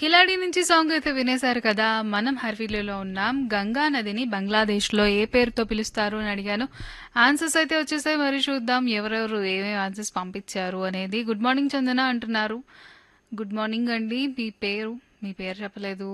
కిలాడి నుంచి సాంగ్ అయితే వినేశారు కదా మనం హర్వీలో ఉన్నాం గంగా నదిని బంగ్లాదేశ్లో ఏ పేరుతో పిలుస్తారు అని అడిగాను ఆన్సర్స్ అయితే వచ్చేసాయి మరి చూద్దాం ఎవరెవరు ఏమేమి ఆన్సర్స్ పంపించారు అనేది గుడ్ మార్నింగ్ చందన అంటున్నారు గుడ్ మార్నింగ్ అండి మీ పేరు మీ పేరు చెప్పలేదు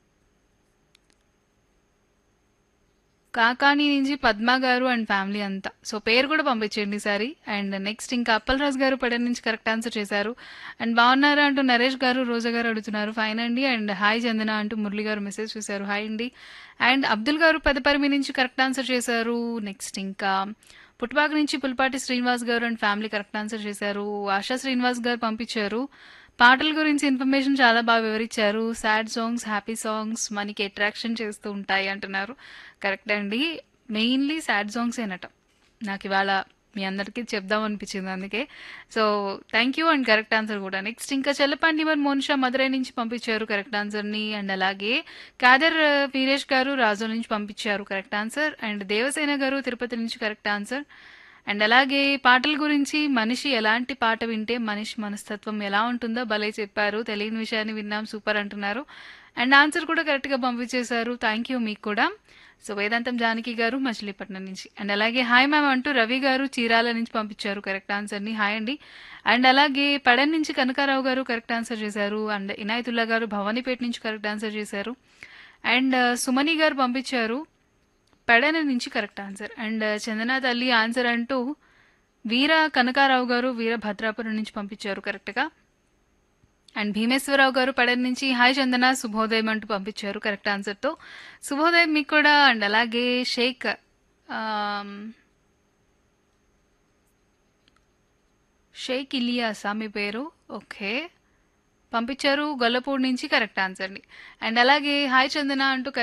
కాకాని నుంచి పద్మ గారు అండ్ ఫ్యామిలీ అంతా సో పేరు కూడా పంపించండి ఈసారి అండ్ నెక్స్ట్ ఇంకా అప్పలరాజు గారు పడన్ నుంచి కరెక్ట్ ఆన్సర్ చేశారు అండ్ బాగున్నారా అంటూ నరేష్ గారు రోజా గారు అడుగుతున్నారు ఫైన్ అండి అండ్ హాయ్ చందన అంటూ మురళి గారు మెసేజ్ చేశారు హాయ్ అండి అండ్ అబ్దుల్ గారు పెదపరిమి నుంచి కరెక్ట్ ఆన్సర్ చేశారు నెక్స్ట్ ఇంకా పుట్టుపాక నుంచి పులిపాటి శ్రీనివాస్ గారు అండ్ ఫ్యామిలీ కరెక్ట్ ఆన్సర్ చేశారు ఆశా శ్రీనివాస్ గారు పంపించారు పాటల గురించి ఇన్ఫర్మేషన్ చాలా బాగా వివరించారు సాడ్ సాంగ్స్ హ్యాపీ సాంగ్స్ మనకి అట్రాక్షన్ చేస్తూ ఉంటాయి అంటున్నారు కరెక్ట్ అండి మెయిన్లీ సాడ్ సాంగ్స్ ఏనట నాకు ఇవాళ మీ అందరికీ చెప్దాం అనిపించింది అందుకే so thank you and correct answer కూడా నెక్స్ట్ ఇంకా చెల్లపండి మరి మోనిషా మదురై నుంచి పంపించారు కరెక్ట్ ఆన్సర్ని అండ్ అలాగే కాదర్ ఆ, వీరేష్ గారు రాజు నుంచి పంపించారు కరెక్ట్ ఆన్సర్ అండ్ దేవసేన గారు తిరుపతి నుంచి కరెక్ట్ ఆన్సర్ అండ్ అలాగే పాటల గురించి మనిషి ఎలాంటి పాట వింటే మనిషి మనస్తత్వం ఎలా ఉంటుందో భలే చెప్పారు తెలియని విషయాన్ని విన్నాం సూపర్ అంటున్నారు అండ్ ఆన్సర్ కూడా కరెక్ట్గా పంపించేశారు థ్యాంక్ యూ మీకు కూడా సో వేదాంతం జానకి గారు మచిలీపట్నం నుంచి అండ్ అలాగే హాయ్ మ్యామ్ అంటూ రవి గారు చీరాల నుంచి పంపించారు కరెక్ట్ ఆన్సర్ని హాయ్ అండి అండ్ అలాగే పడన్ నుంచి కనకారావు గారు కరెక్ట్ ఆన్సర్ చేశారు అండ్ ఇనాయతుల్లా గారు భవానీపేట నుంచి కరెక్ట్ ఆన్సర్ చేశారు అండ్ సుమని గారు పంపించారు పెడన నుంచి కరెక్ట్ ఆన్సర్ అండ్ చందన తల్లి ఆన్సర్ అంటూ వీర కనకారావు గారు వీర భద్రాపురం నుంచి పంపించారు కరెక్ట్గా అండ్ భీమేశ్వరరావు గారు పడన్ నుంచి హాయ్ చందన శుభోదయం అంటూ పంపించారు కరెక్ట్ ఆన్సర్తో శుభోదయం మీకు కూడా అండ్ అలాగే షేక్ ఆమ్, షేక్ ఇలియాసా మీ పేరు ఓకే పంపించారు గొల్లపూడి నుంచి కరెక్ట్ ఆన్సర్ని అండ్ అలాగే హాయ్ చందన అంటూ